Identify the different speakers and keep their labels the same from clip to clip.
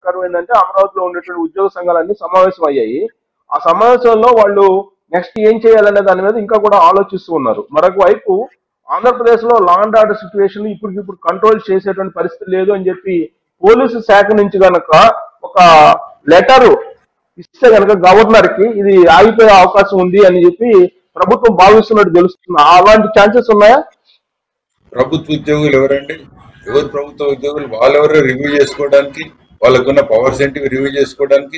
Speaker 1: దురదృష్టకరం ఏంటంటే అమరావతిలో ఉండేటువంటి ఉద్యోగ సంఘాలన్నీ సమావేశం అయ్యాయి ఆ సమావేశంలో వాళ్ళు నెక్స్ట్ ఏం చేయాలనే దాని మీద ఇంకా కూడా ఆలోచిస్తూ ఉన్నారు మరొక వైపు ఆంధ్రప్రదేశ్ లో లా అండ్ ఆర్డర్ సిచ్యువేషన్ ఇప్పటికిప్పుడు కంట్రోల్ చేసేటువంటి పరిస్థితి లేదు అని చెప్పి పోలీసు శాఖ నుంచి గనక ఒక లెటర్ ఇస్తే గనక గవర్నర్ కి ఇది ఆగిపోయే అవకాశం ఉంది అని చెప్పి ప్రభుత్వం భావిస్తున్నట్టు తెలుస్తుంది అలాంటి ఛాన్సెస్ ఉన్నాయా
Speaker 2: ప్రభుత్వ ఉద్యోగులు ఎవరండి ఎవరు ప్రభుత్వ ఉద్యోగులు వాళ్ళెవరో రివ్యూ చేసుకోవడానికి వాళ్ళకున్న పవర్స్ ఏంటివి రివ్యూ చేసుకోవడానికి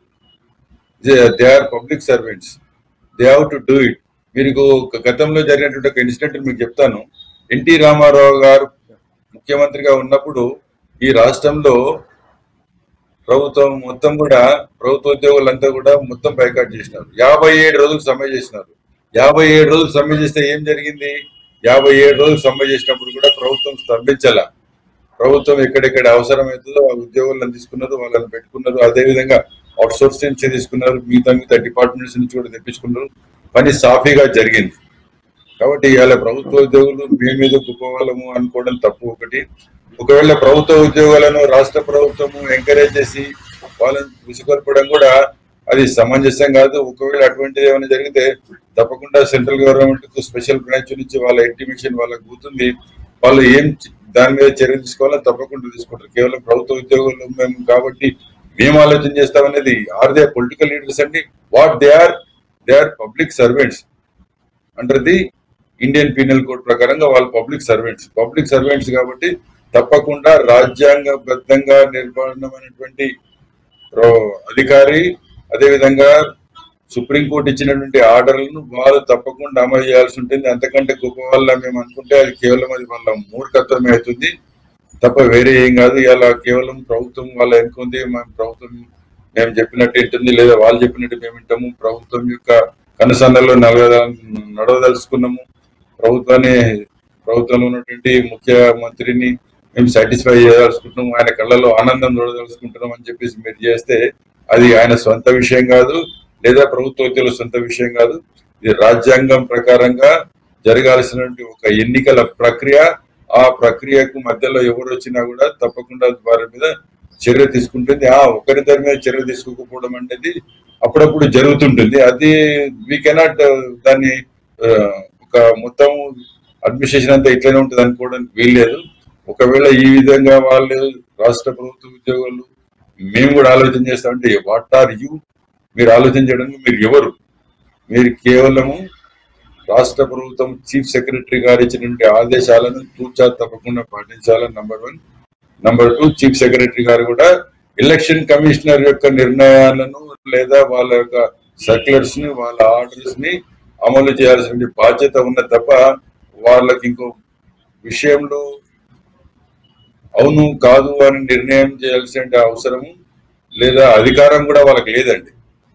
Speaker 2: they are public servants they have to do it మీరు ఒక గతంలో జరిగినటువంటి ఒక ఇన్సిడెంట్ మీకు చెప్తాను ఎన్టీ రామారావు గారు ముఖ్యమంత్రిగా ఉన్నప్పుడు ఈ రాష్ట్రంలో ప్రభుత్వం మొత్తం కూడా ప్రభుత్వ ఉద్యోగులంతా కూడా మొత్తం బైకాట్ చేసినారు యాభై ఏడు రోజులు సమ్మె చేసినారు యాభై ఏడు రోజులు సమ్మె చేస్తే ఏం జరిగింది యాభై ఏడు రోజులు సమ్మె చేసినప్పుడు కూడా ప్రభుత్వం స్తంభించాల ప్రభుత్వం ఎక్కడెక్కడ అవసరమవుతుందో ఆ ఉద్యోగులను తీసుకున్నారు వాళ్ళని పెట్టుకున్నారు అదే విధంగా అవుట్ సోర్స్ నుంచి తీసుకున్నారు మిగతా మిగతా డిపార్ట్మెంట్స్ నుంచి కూడా తెప్పించుకున్నారు పని సాఫీగా జరిగింది కాబట్టి ఇవాళ ప్రభుత్వ ఉద్యోగులు మేము ఏదో గొప్పవాళ్ళము అనుకోవడం తప్పు ఒకటి ఒకవేళ ప్రభుత్వ ఉద్యోగులను రాష్ట్ర ప్రభుత్వము ఎంకరేజ్ చేసి వాళ్ళని ఉసిగొల్పడం కూడా అది సమంజసం కాదు ఒకవేళ అటువంటిది ఏమైనా జరిగితే తప్పకుండా సెంట్రల్ గవర్నమెంట్ కు స్పెషల్ బ్రాంచ్ నుంచి వాళ్ళ ఇంటిమేషన్ వాళ్ళకి పోతుంది వాళ్ళు ఏం చ- దాని మీద చర్య తీసుకోవాలో తప్పకుండా తీసుకుంటారు కేవలం ప్రభుత్వ ఉద్యోగులు మేము కాబట్టి మేము ఆలోచన చేస్తామనేది ఆర్ దే పొలిటికల్ లీడర్స్ అండి what they are they are public servants under the Indian penal code ప్రకారంగా వాళ్ళు పబ్లిక్ సర్వెంట్స్ పబ్లిక్ సర్వెంట్స్ కాబట్టి తప్పకుండా రాజ్యాంగబద్ధంగా నిర్మాణమైనటువంటి రో- అధికారి అదేవిధంగా సుప్రీంకోర్టు ఇచ్చినటువంటి ఆర్డర్లను వాళ్ళు తప్పకుండా అమలు చేయాల్సి ఉంటుంది అంతకంటే గొప్ప వాళ్ళ మేము అనుకుంటే అది కేవలం అది వాళ్ళ మూర్ఖత్వమే అవుతుంది తప్ప వేరే ఏం కాదు ఇలా కేవలం ప్రభుత్వం వాళ్ళ ఎన్నుకుంది మేము ప్రభుత్వం మేము చెప్పినట్టు ఉంటుంది లేదా వాళ్ళు చెప్పినట్టు మేము వింటాము ప్రభుత్వం యొక్క కనుసన్నల్లో నడవ నడవదలుచుకున్నాము ప్రభుత్వాన్ని ప్రభుత్వంలో ఉన్నటువంటి ముఖ్యమంత్రిని మేము సాటిస్ఫై చేయదలుచుకుంటున్నాము ఆయన కళ్ళలో ఆనందం చూడదలుచుకుంటున్నాం అని చెప్పేసి మీరు చేస్తే అది ఆయన సొంత విషయం కాదు లేదా ప్రభుత్వ ఉద్యోగుల సొంత విషయం కాదు ఇది రాజ్యాంగం ప్రకారంగా జరగాల్సినటువంటి ఒక ఎన్నికల ప్రక్రియ ఆ ప్రక్రియకు మధ్యలో ఎవరు వచ్చినా కూడా తప్పకుండా వారి మీద చర్య తీసుకుంటుంది ఆ ఒకరిద్దరి మీద చర్య తీసుకోకపోవడం అనేది అప్పుడప్పుడు జరుగుతుంటుంది అది వీ కెనాట్ దాన్ని ఆ, ఒక మొత్తం అడ్మినిస్ట్రేషన్ అంతా ఇట్లనే ఉంటుంది అనుకోవడానికి వీల్లేదు ఒకవేళ ఈ విధంగా వాళ్ళు రాష్ట్ర ప్రభుత్వ ఉద్యోగులు మేము కూడా ఆలోచన చేస్తామంటే వాట్ ఆర్ యూ మీరు ఆలోచన చేయడానికి మీరు ఎవరు మీరు కేవలము రాష్ట్ర ప్రభుత్వం చీఫ్ సెక్రటరీ గారు ఇచ్చినటువంటి ఆదేశాలను తూచా తప్పకుండా పాటించాలని number one number two chief secretary గారు కూడా ఎలక్షన్ కమిషనర్ యొక్క నిర్ణయాలను లేదా వాళ్ళ యొక్క సర్క్యులర్స్ ని వాళ్ళ ఆర్డర్స్ ని అమలు చేయాల్సిన బాధ్యత ఉన్నది తప్ప వాళ్ళకి ఇంకో విషయంలో అవును కాదు అని నిర్ణయం చేయాల్సిన అవసరము లేదా అధికారం కూడా వాళ్ళకి లేదండి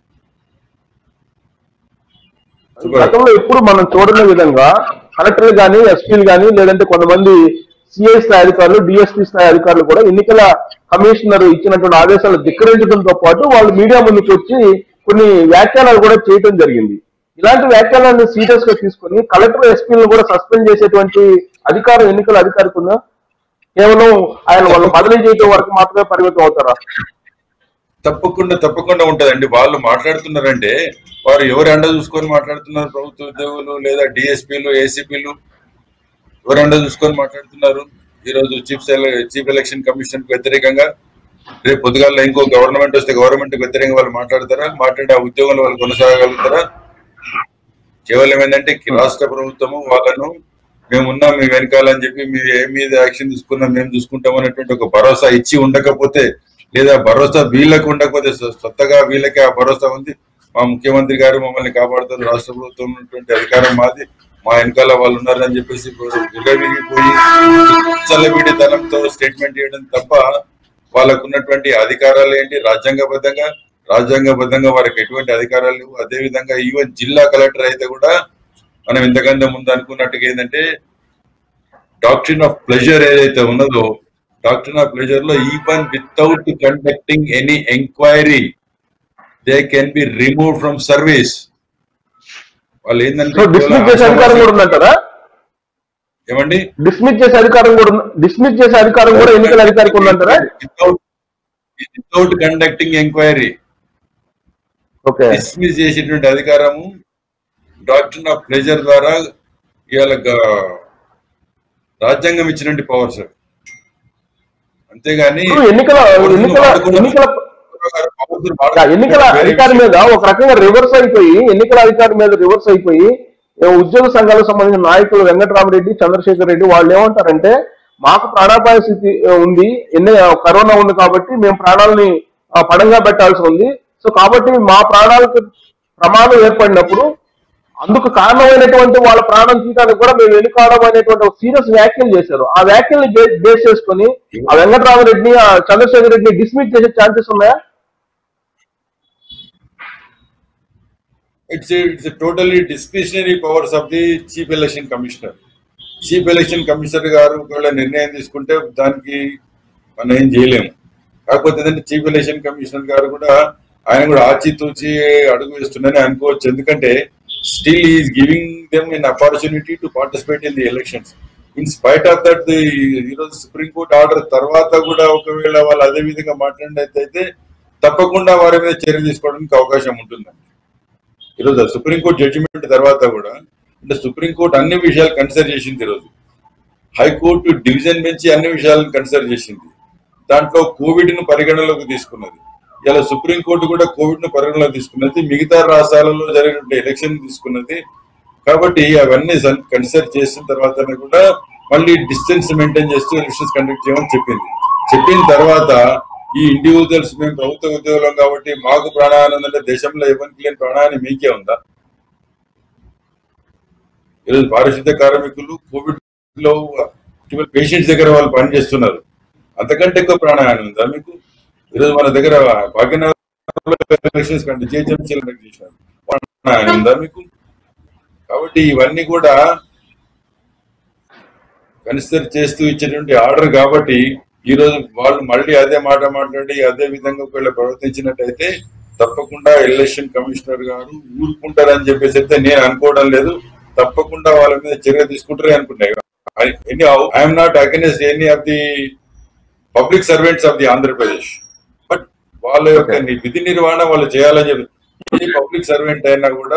Speaker 1: గతంలో ఎప్పుడు మనం చూడని విధంగా కలెక్టర్లు కానీ ఎస్పీలు కానీ లేదంటే కొంతమంది సిఐ స్థాయి అధికారులు డిఎస్పీ స్థాయి అధికారులు కూడా ఎన్నికల కమిషనర్ ఇచ్చినటువంటి ఆదేశాలు ధిక్కరించడంతో పాటు వాళ్ళు మీడియా ముందుకు వచ్చి కొన్ని వ్యాఖ్యానాలు కూడా చేయడం జరిగింది ఇలాంటి వ్యాఖ్యానాలను సీరియస్ గా తీసుకొని కలెక్టర్ ఎస్పీలను కూడా సస్పెండ్ చేసేటువంటి అధికారం ఎన్నికల అధికారికి ఉందా కేవలం ఆయన వాళ్ళు బదిలీ చేయడం వరకు మాత్రమే పరిమితం అవుతారా
Speaker 2: తప్పకుండా తప్పకుండా ఉంటదండి వాళ్ళు మాట్లాడుతున్నారంటే వారు ఎవరు ఎండ చూసుకొని మాట్లాడుతున్నారు ప్రభుత్వ ఉద్యోగులు లేదా డిఎస్పీలు ఏసీపీలు ఎవరు ఎండ చూసుకొని మాట్లాడుతున్నారు ఈ రోజు చీఫ్ సెల- చీఫ్ ఎలక్షన్ కమిషన్ కు వ్యతిరేకంగా రేపు పొద్దుగాల ఇంకో గవర్నమెంట్ వస్తే గవర్నమెంట్ కు వ్యతిరేకంగా వాళ్ళు మాట్లాడతారా మాట్లాడే ఆ ఉద్యోగంలో వాళ్ళు కొనసాగలుగుతారా కేవలం ఏంటంటే కి- రాష్ట్ర ప్రభుత్వము వాళ్ళను మేమున్నాం మీ వెనకాల అని చెప్పి మీరు ఏ మీద యాక్షన్ తీసుకున్నా మేము చూసుకుంటాం అనేటువంటి ఒక భరోసా ఇచ్చి ఉండకపోతే లేదా భరోసా వీళ్ళకు ఉండకపోతే సొ- సొంతగా వీళ్ళకే ఆ భరోసా ఉంది మా ముఖ్యమంత్రి గారు మమ్మల్ని కాపాడుతారు రాష్ట్ర ప్రభుత్వం ఉన్నటువంటి అధికారం మాది మా వెనకాల వాళ్ళు ఉన్నారని చెప్పేసి విలవిగిపోయి చల్లబిడితనంతో స్టేట్మెంట్ చేయడం తప్ప వాళ్ళకు ఉన్నటువంటి అధికారాలు ఏంటి రాజ్యాంగబద్ధంగా రాజ్యాంగబద్ధంగా వారికి ఎటువంటి అధికారాలు లేవు అదే విధంగా ఈవెన్ జిల్లా కలెక్టర్ అయితే కూడా మనం ఇంతకంటే ముందు అనుకున్నట్టుగా ఏంటంటే డాక్టరీన్ ఆఫ్ ప్లెజర్ ఏదైతే ఉన్నదో డాక్టరీన్ ఆఫ్ ప్లెజర్ లో even without conducting any enquiry they can be remove from service వాళ్ళు
Speaker 1: సో డిస్మిస్ చేసే అధికారం కూడా
Speaker 2: ఏంటంటే
Speaker 1: ఉందంటారా
Speaker 2: ఏమండి
Speaker 1: డిస్మిస్ చేసే అధికారం కూడా డిస్మిస్ చేసే అధికారం కూడా ఎన్నికల అధికారికి ఉందంటారా
Speaker 2: without without conducting enquiry
Speaker 1: okay
Speaker 2: dismiss చేసేటువంటి అధికారము డాక్టర్ ఆఫ్ ప్రెజర్ ద్వారా ఇవాళ గ- రాజ్యాంగం ఇచ్చినటువంటి పవర్స్ అంతేగాని
Speaker 1: ఇప్పుడు ఎన్నికల ఎన్నికల ఎన్నికల
Speaker 2: powers ని
Speaker 1: యా,
Speaker 2: వాడుకోవడం
Speaker 1: ఎన్నికల
Speaker 2: వేరే
Speaker 1: అధికారి
Speaker 2: విషయం.
Speaker 1: మీద ఒక రకంగా రివర్స్ అయిపోయి ఎన్నికల అధికారి మీద రివర్స్ అయిపోయి ఏ ఉద్యోగ సంఘాలకు సంబంధించిన నాయకులు వెంకటరామరెడ్డి చంద్రశేఖర్ రెడ్డి వాళ్ళు ఏమంటారంటే మాకు ప్రాణాపాయ స్థితి ఆ, ఉంది ఎన్ని కరోనా ఉంది కాబట్టి మేము ప్రాణాలని ఆ, పడంగా పెట్టాల్సి ఉంది సో కాబట్టి మా ప్రాణాలకు ప్రమాదం ఏర్పడినప్పుడు అందుకు కారణమైనటువంటి వాళ్ళ ప్రాణం తీయడానికి కూడా మేము వెనుకాడం అనేటువంటి ఒక సీరియస్ వ్యాఖ్యలు చేశారు ఆ వ్యాఖ్యల్ని బే- బేస్ చేసుకొని ఆ వెంకటరామరెడ్డిని ఆ చంద్రశేఖర్ రెడ్డిని డిస్మిస్ చేసే ఛాన్సెస్ ఉన్నాయా
Speaker 2: it's it's totally discretionary powers of the chief election commissioner chief election commissioner గారు ఒకవేళ నిర్ణయం తీసుకుంటే దానికి మనం ఏం చేయలేము కాకపోతే ఏంటంటే చీఫ్ ఎలక్షన్ కమిషనర్ గారు కూడా ఆయన కూడా ఆచితూచి అడుగు వేస్తున్నారని అనుకోవచ్చు ఎందుకంటే still is giving them in opportunity to participate in the elections in spite of that ఈరోజు సుప్రీంకోర్టు ఆర్డర్ తర్వాత కూడా ఒకవేళ వాళ్ళు అదే విధంగా మాట్లాడినట్టయితే తప్పకుండా వారి మీద చర్య తీసుకోవడానికి అవకాశం ఉంటుందండి ఈరోజు సుప్రీంకోర్టు జడ్జిమెంట్ తర్వాత కూడా అంటే సుప్రీంకోర్టు అన్ని విషయాలు కన్సిడర్ చేసింది ఈరోజు హైకోర్టు డివిజన్ బెంచ్ అన్ని విషయాలను కన్సిడర్ చేసింది దాంట్లో కోవిడ్ ను పరిగణలోకి తీసుకున్నది ఇలా సుప్రీంకోర్టు కూడా కోవిడ్ ను పరిగణలోకి తీసుకున్నది మిగతా రాష్ట్రాలలో జరిగిన ఎలక్షన్ తీసుకున్నది కాబట్టి అవన్నీ కన్సిడర్ చేసిన తర్వాతనే కూడా మళ్ళీ డిస్టెన్స్ మెయింటైన్ చేస్తూ ఎలక్షన్స్ కండక్ట్ చేయమని చెప్పింది చెప్పిన తర్వాత ఈ ఇండివిజువల్స్ మేము ప్రభుత్వ ఉద్యోగులం కాబట్టి మాకు ప్రాణహాని అంటే దేశంలో ఎవరికి లేని ప్రాణహాని మీకే ఉందా ఈరోజు పారిశుద్ధ కార్మికులు కోవిడ్ లో పేషెంట్స్ దగ్గర వాళ్ళు పనిచేస్తున్నారు అంతకంటే ఎక్కువ ప్రాణహాని ఉందా మీకు ఈరోజు మన దగ్గర భాగ్యనగర్ ఎలక్షన్స్ కంటే జిహెచ్ఎంసీ చేసినారు ప్రాణహాని ఉందా మీకు కాబట్టి ఇవన్నీ కూడా కన్సిడర్ చేస్తూ ఇచ్చినటువంటి ఆర్డర్ కాబట్టి ఈ రోజు వాళ్ళు మళ్ళీ అదే మాట మాట్లాడి అదే విధంగా ఒకవేళ ప్రవర్తించినట్టయితే తప్పకుండా ఎలక్షన్ కమిషనర్ గారు ఊరుకుంటారని చెప్పేసి అయితే నేను అనుకోవడం లేదు తప్పకుండా వాళ్ళ మీద చర్య తీసుకుంటారే అనుకున్నాయి any I'm not against any of the public servants of the Andhra Pradesh but వాళ్ళ యొక్క
Speaker 1: Okay.
Speaker 2: విధి నిర్వహణ వాళ్ళు చేయాలని చెప్పి పబ్లిక్ సర్వెంట్ అయినా కూడా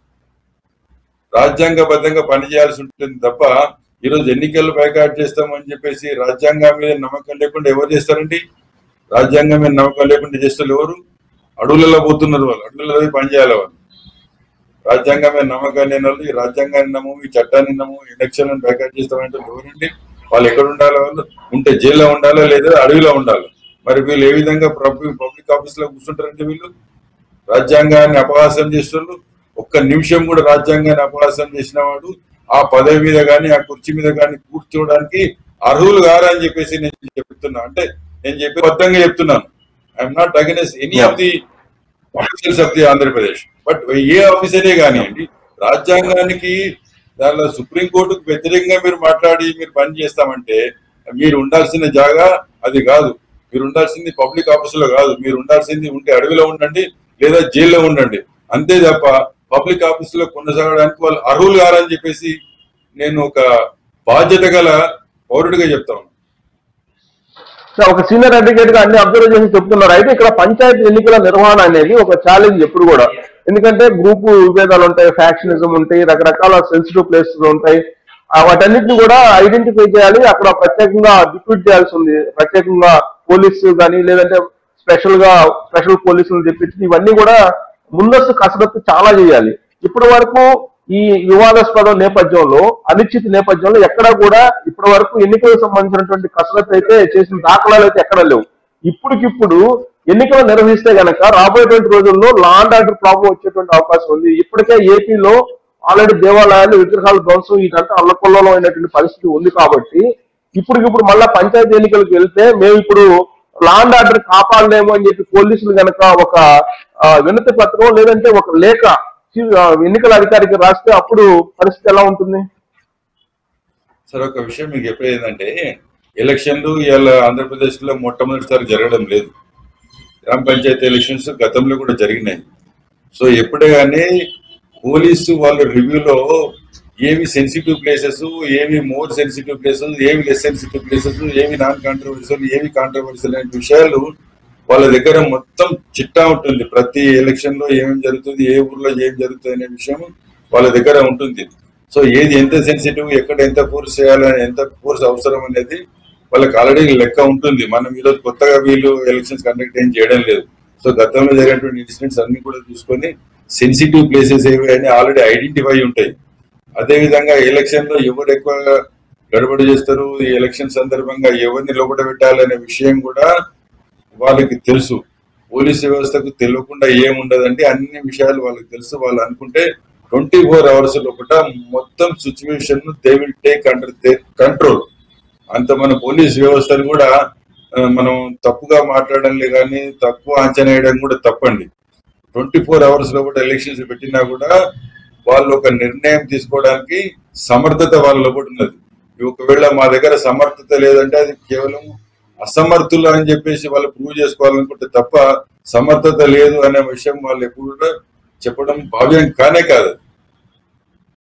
Speaker 2: రాజ్యాంగబద్ధంగా పనిచేయాల్సి ఉంటుంది తప్ప ఈ రోజు ఎన్నికలు బైకాట్ చేస్తామని చెప్పేసి రాజ్యాంగం మీద నమ్మకం లేకుండా ఎవరు చేస్తారండి రాజ్యాంగం మీద నమ్మకం లేకుండా చేస్తారు ఎవరు అడవులలో పోతున్నారు వాళ్ళు అడవులలో పోయి పని చేయాలి వాళ్ళు రాజ్యాంగం మీద నమ్మకం లేని వాళ్ళు ఈ రాజ్యాంగాన్ని నమ్ము ఈ చట్టాన్ని నమ్ము ఎలక్షన్ బైకాట్ చేస్తామంటే ఎవరండి వాళ్ళు ఎక్కడ ఉండాలి వాళ్ళు ఉంటే జైల్లో ఉండాలా లేదా అడవిలో ఉండాలి మరి వీళ్ళు ఏ విధంగా పబ్లిక్ ఆఫీస్ లో కూర్చుంటారంటే వీళ్ళు రాజ్యాంగాన్ని అపహాసం చేస్తున్నారు ఒక్క నిమిషం కూడా రాజ్యాంగాన్ని అపహాసం చేసిన వాడు ఆ పదవి మీద కానీ ఆ కుర్చీ మీద కానీ కూర్చోవడానికి అర్హులు కారని చెప్పేసి నేను చెప్తున్నా అంటే నేను చెప్పి బద్దంగా చెప్తున్నాను I'm not against any of the officers of the Andhra Pradesh but a ఆఫీసరే కానివ్వండి రాజ్యాంగానికి దానిలో సుప్రీంకోర్టుకు వ్యతిరేకంగా మీరు మాట్లాడి మీరు పని చేస్తామంటే మీరు ఉండాల్సిన జాగా అది కాదు మీరు ఉండాల్సింది పబ్లిక్ ఆఫీసులో కాదు మీరు ఉండాల్సింది ఉంటే అడవిలో ఉండండి లేదా జైల్లో ఉండండి అంతే తప్ప పబ్లిక్ ఆఫీసులో కొనసాగడానికి వాళ్ళు అర్హులు కారని చెప్పేసి నేను ఒక బాధ్యత గల పౌరుడిగా చెప్తాను
Speaker 1: సో ఒక సీనియర్ అడ్వకేట్ గా అన్ని అబ్జర్వ్ చేసి చెప్తున్నారు అయితే ఇక్కడ పంచాయతీ ఎన్నికల నిర్వహణ అనేది ఒక ఛాలెంజ్ ఎప్పుడు కూడా ఎందుకంటే గ్రూప్ విభేదాలు ఉంటాయి ఫ్యాక్షనిజం ఉంటాయి రకరకాల సెన్సిటివ్ ప్లేసెస్ ఉంటాయి ఆ వాటన్నిటిని కూడా ఐడెంటిఫై చేయాలి అక్కడ ప్రత్యేకంగా డిప్యూట్ చేయాల్సి ఉంది ప్రత్యేకంగా పోలీసు కానీ లేదంటే స్పెషల్ గా స్పెషల్ పోలీసులు తెప్పించి ఇవన్నీ కూడా ముందస్తు కసరత్తు చాలా చేయాలి ఇప్పటి వరకు ఈ వివాదాస్పద నేపథ్యంలో అనిశ్చిత నేపథ్యంలో ఎక్కడా కూడా ఇప్పటి వరకు ఎన్నికలకు సంబంధించినటువంటి కసరత్తు అయితే చేసిన దాఖలాలు అయితే ఎక్కడా లేవు ఇప్పటికిప్పుడు ఎన్నికలు నిర్వహిస్తే గనక రాబోయేటువంటి రోజుల్లో లా అండ్ ఆర్డర్ ప్రాబ్లం వచ్చేటువంటి అవకాశం ఉంది ఇప్పటికే ఏపీలో ఆల్రెడీ దేవాలయాలు విగ్రహాల ధ్వంసం ఇదంతా అల్లకొల్లలో అయినటువంటి పరిస్థితి ఉంది కాబట్టి ఇప్పటికిప్పుడు మళ్ళా పంచాయతీ ఎన్నికలకు వెళ్తే మేము ఇప్పుడు లా అండ్ ఆర్డర్ కాపాడలేము అని చెప్పి పోలీసులు గనక ఒక ఆ, వినతి పత్రం లేదంటే ఒక లేఖ చీ- ఆ, ఎన్నికల అధికారికి రాస్తే అప్పుడు పరిస్థితి ఎలా ఉంటుంది
Speaker 2: సరే ఒక విషయం మీకు చెప్పేది ఏంటంటే ఎలక్షన్లు ఇవాళ ఆంధ్రప్రదేశ్ లో మొట్టమొదటిసారి జరగడం లేదు గ్రామ పంచాయతీ ఎలక్షన్స్ గతంలో కూడా జరిగినాయి సో ఎప్పుడే కానీ పోలీసు వాళ్ళ రివ్యూలో ఏవి సెన్సిటివ్ ప్లేసెస్ ఏవి మోర్ సెన్సిటివ్ ప్లేసెస్ ఏవి లెస్ సెన్సిటివ్ ప్లేసెస్ ఏవి నాన్ కాంట్రవర్షియల్ ఏవి కాంట్రవర్షియల్ అనే విషయాలు వాళ్ళ దగ్గర మొత్తం చిట్టా ఉంటుంది ప్రతి ఎలక్షన్ లో ఏమేమి జరుగుతుంది ఏ ఊర్లో ఏం జరుగుతుంది అనే విషయం వాళ్ళ దగ్గర ఉంటుంది సో ఏది ఎంత సెన్సిటివ్ ఎక్కడ ఎంత ఫోర్స్ చేయాలని ఎంత ఫోర్స్ అవసరం అనేది వాళ్ళకి ఆల్రెడీ లెక్క ఉంటుంది మనం ఈరోజు కొత్తగా వీళ్ళు ఎలక్షన్స్ కండక్ట్ ఏం చేయడం లేదు సో గతంలో జరిగినటువంటి ఇన్సిడెంట్స్ అన్ని కూడా చూసుకొని సెన్సిటివ్ ప్లేసెస్ ఏవి అని ఆల్రెడీ ఐడెంటిఫై ఉంటాయి అదే విధంగా ఎలక్షన్ లో ఎవరు ఎక్కువ గడబడి చేస్తారు ఈ ఎలక్షన్ సందర్భంగా ఎవరిని లోపల పెట్టాలనే విషయం కూడా వాళ్ళకి తెలుసు పోలీస్ వ్యవస్థకు తెలియకుండా ఏముండదండి అన్ని విషయాలు వాళ్ళకి తెలుసు వాళ్ళు అనుకుంటే ట్వంటీ ఫోర్ అవర్స్ లోపల మొత్తం situation they will take under they control అంత మన పోలీస్ వ్యవస్థను కూడా ఆ, మనం తప్పుగా మాట్లాడడంలే కానీ తక్కువ అంచనా వేయడం కూడా తప్పండి ట్వంటీ ఫోర్ అవర్స్ లోపల ఎలక్షన్స్ పెట్టినా కూడా వాళ్ళు ఒక నిర్ణయం తీసుకోవడానికి సమర్థత వాళ్ళ లోపల ఉన్నది ఒకవేళ మా దగ్గర సమర్థత లేదంటే అది కేవలం అసమర్థులు అని చెప్పేసి వాళ్ళు ప్రూవ్ చేసుకోవాలనుకుంటే తప్ప సమర్థత లేదు అనే విషయం వాళ్ళు ఎప్పుడు కూడా చెప్పడం భావ్యం కానే కాదు